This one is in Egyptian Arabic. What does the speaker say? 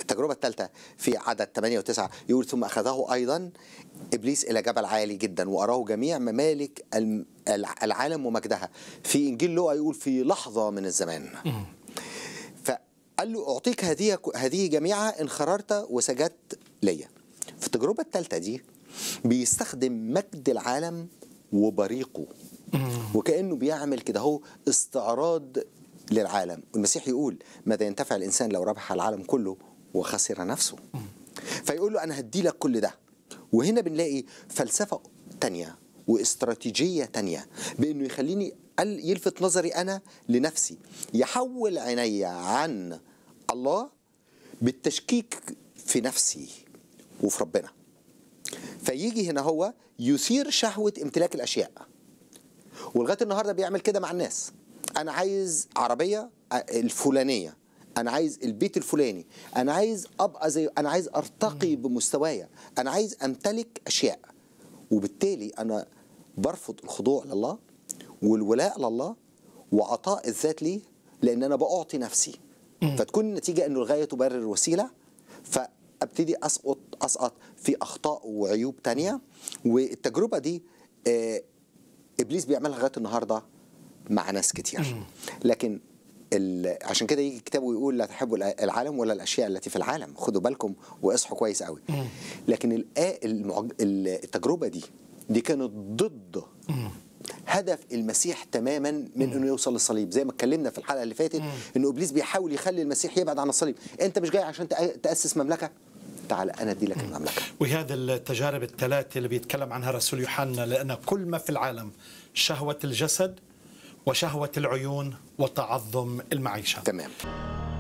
التجربة الثالثة في عدد 8 و9 يقول ثم أخذه أيضا إبليس إلى جبل عالي جدا وأراه جميع ممالك الم- الع- العالم ومجدها في إنجيل لوقا يقول في لحظة من الزمان فقال له أعطيك هذه هذه جميعها إن خررت وسجدت ليا في التجربة الثالثة دي بيستخدم مجد العالم وبريقه وكأنه بيعمل كده هو استعراض للعالم والمسيح يقول ماذا ينتفع الإنسان لو ربح العالم كله وخسر نفسه فيقول له أنا هدي لك كل ده وهنا بنلاقي فلسفة تانية واستراتيجية تانية بأنه يخليني قال يلفت نظري أنا لنفسي يحول عيني عن الله بالتشكيك في نفسي وفي ربنا فيجي هنا هو يثير شهوة امتلاك الأشياء ولغايه النهارده بيعمل كده مع الناس انا عايز عربيه الفلانيه انا عايز البيت الفلاني انا عايز ابقى زي انا عايز ارتقي بمستوايا انا عايز امتلك اشياء وبالتالي انا برفض الخضوع لله والولاء لله وعطاء الذات ليه لان انا بعطي نفسي فتكون النتيجه انه الغايه تبرر الوسيله فابتدي اسقط اسقط في اخطاء وعيوب تانية والتجربه دي آه، ابليس بيعملها لغايه النهارده مع ناس كتير لكن ال- عشان كده يجي الكتاب ويقول لا تحبوا الع- العالم ولا الاشياء التي في العالم خدوا بالكم واصحوا كويس قوي لكن الآ- المعج- ال- التجربه دي دي كانت ضد هدف المسيح تماما من انه يوصل للصليب زي ما اتكلمنا في الحلقه اللي فاتت انه ابليس بيحاول يخلي المسيح يبعد عن الصليب انت مش جاي عشان تأ- تاسس مملكه تعال انا ادي لك المملكه وهذا التجارب الثلاثة اللي بيتكلم عنها رسول يوحنا لأن كل ما في العالم شهوة الجسد وشهوة العيون وتعظم المعيشة تمام